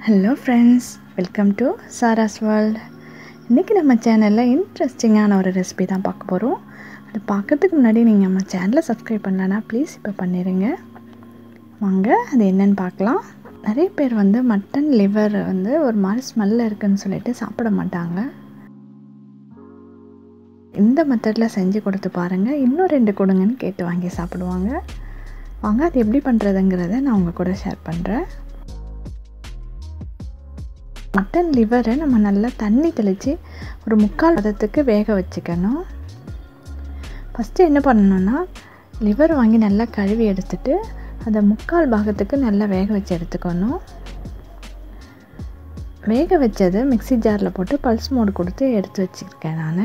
hello friends welcome to Sara's world இன்றைக்கி நம்ம சேனலில் இன்ட்ரெஸ்டிங்கான ஒரு ரெசிபி தான் பார்க்க போகிறோம் அது பார்க்கறதுக்கு முன்னாடி நீங்கள் நம்ம சேனலை சப்ஸ்கிரைப் பண்ணலன்னா ப்ளீஸ் இப்போ பண்ணிடுங்க வாங்க அது என்னன்னு பார்க்கலாம் நிறைய பேர் வந்து மட்டன் லிவர் வந்து ஒரு மாதிரி ஸ்மெல்ல இருக்குன்னு சொல்லிட்டு சாப்பிட மாட்டாங்க இந்த மெத்தடில் செஞ்சு கொடுத்து பாருங்கள் இன்னும் ரெண்டு கொடுங்கன்னு கேட்டு வாங்கி சாப்பிடுவாங்க வாங்க அது எப்படி பண்ணுறதுங்கிறத நான் உங்கள் கூட ஷேர் பண்ணுறேன் மட்டன் லிவரை நம்ம நல்லா தண்ணி தெளித்து ஒரு முக்கால் பதத்துக்கு வேக வச்சுக்கணும் ஃபஸ்ட்டு என்ன பண்ணணுன்னா லிவர் வாங்கி நல்லா கழுவி எடுத்துட்டு அதை முக்கால் பாகத்துக்கு நல்லா வேக வச்சு எடுத்துக்கணும் வேக வச்சது மிக்சி ஜாரில் போட்டு பல்ஸ் மோடு கொடுத்து எடுத்து வச்சுருக்கேன் நான்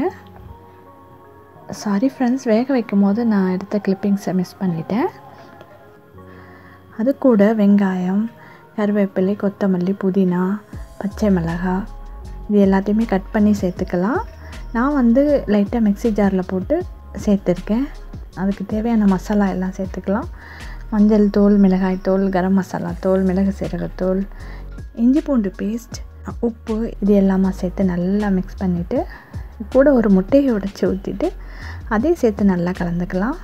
சாரி ஃப்ரெண்ட்ஸ் வேக வைக்கும் போது நான் எடுத்த கிளிப்பிங்ஸை மிஸ் பண்ணிட்டேன் அது கூட வெங்காயம் கருவேப்பிலை கொத்தமல்லி புதினா பச்சை மிளகாய் இது எல்லாத்தையுமே கட் பண்ணி சேர்த்துக்கலாம் நான் வந்து லைட்டாக மிக்சி ஜாரில் போட்டு சேர்த்துருக்கேன் அதுக்கு தேவையான மசாலா எல்லாம் சேர்த்துக்கலாம் மஞ்சள் தூள் மிளகாய் தூள் கரம் மசாலா தூள் மிளகு சீரகத்தூள் இஞ்சி பூண்டு பேஸ்ட் உப்பு இது எல்லாமே சேர்த்து நல்லா மிக்ஸ் பண்ணிவிட்டு கூட ஒரு முட்டையை உடச்சி ஊற்றிட்டு அதையும் சேர்த்து நல்லா கலந்துக்கலாம்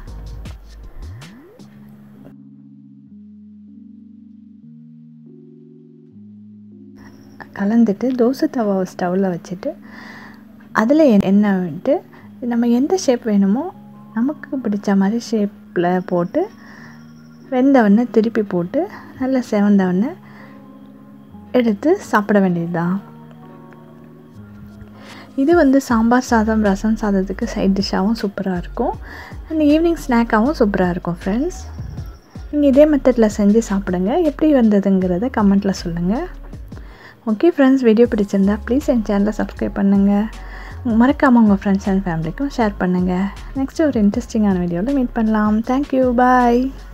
கலந்துட்டு தோசை தவாவை ஸ்டவ்வில் வச்சுட்டு அதில் எண்ணெய் விட்டு நம்ம எந்த ஷேப் வேணுமோ நமக்கு பிடிச்ச மாதிரி ஷேப்பில் போட்டு வெந்தவொடனே திருப்பி போட்டு நல்லா செவந்தவொடனே எடுத்து சாப்பிட வேண்டியது தான் இது வந்து சாம்பார் சாதம் ரசம் சாதத்துக்கு சைட் டிஷ்ஷாகவும் சூப்பராக இருக்கும் அண்ட் ஈவினிங் ஸ்நாக்காகவும் சூப்பராக இருக்கும் ஃப்ரெண்ட்ஸ் நீங்கள் இதே மெத்தடில் செஞ்சு சாப்பிடுங்க எப்படி வந்ததுங்கிறத கமெண்ட்டில் சொல்லுங்கள் ஓகே ஃப்ரெண்ட்ஸ் வீடியோ பிடிச்சிருந்தா ப்ளீஸ் என் சேனலை சப்ஸ்கிரைப் பண்ணுங்கள் மறக்காமல் உங்கள் ஃப்ரெண்ட்ஸ் அண்ட் ஃபேமிலிக்கும் ஷேர் பண்ணுங்கள் நெக்ஸ்ட் ஒரு இன்ட்ரெஸ்டிங்கான வீடியோவில் மீட் பண்ணலாம் தேங்க்யூ பாய்